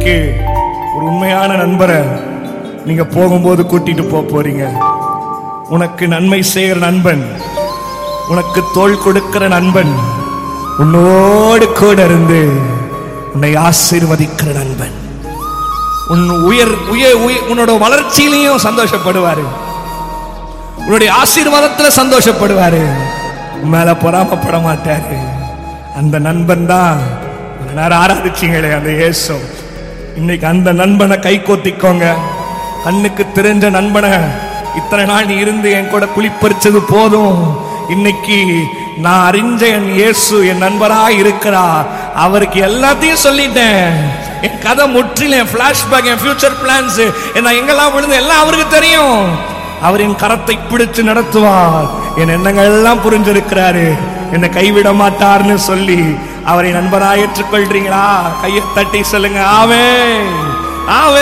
இன்னைக்கு ஒரு உண்மையான நண்பரை நீங்க போகும்போது கூட்டிட்டு போக போறீங்க உனக்கு நன்மை செய்கிற நண்பன் உனக்கு தோள் கொடுக்கிற நண்பன் உன்னோடு கூட இருந்து உன்னை ஆசீர்வதிக்கிற நண்பன் உன் உயர் உயர் உய- உன்னோட வளர்ச்சியிலையும் சந்தோஷப்படுவாரு உன்னுடைய ஆசீர்வாதத்துல சந்தோஷப்படுவாரு உன் மேல பொறாமப்பட மாட்டாரு அந்த நண்பன் தான் இவ்வளவு நேரம் ஆராதிச்சீங்களே அந்த இயேசு இன்னைக்கு அந்த நண்பனை கை கோத்திக்கோங்க கண்ணுக்கு தெரிஞ்ச நண்பனை இத்தனை நாள் நீ இருந்து என் கூட குளிப்பறிச்சது போதும் இன்னைக்கு நான் அறிஞ்ச என் இயேசு என் நண்பரா இருக்கிறா அவருக்கு எல்லாத்தையும் சொல்லிட்டேன் என் கதை முற்றிலும் என் பிளாஷ்பேக் என் ஃபியூச்சர் பிளான்ஸ் நான் எங்கெல்லாம் விழுந்து எல்லாம் அவருக்கு தெரியும் அவர் என் கரத்தை பிடிச்சு நடத்துவார் என் எண்ணங்கள் எல்லாம் புரிஞ்சிருக்கிறாரு என்னை கைவிட மாட்டார்னு சொல்லி அவரை நண்பரா ஏற்றுக்கொள்றீங்களா கையை தட்டி சொல்லுங்க ஆவே ஆவே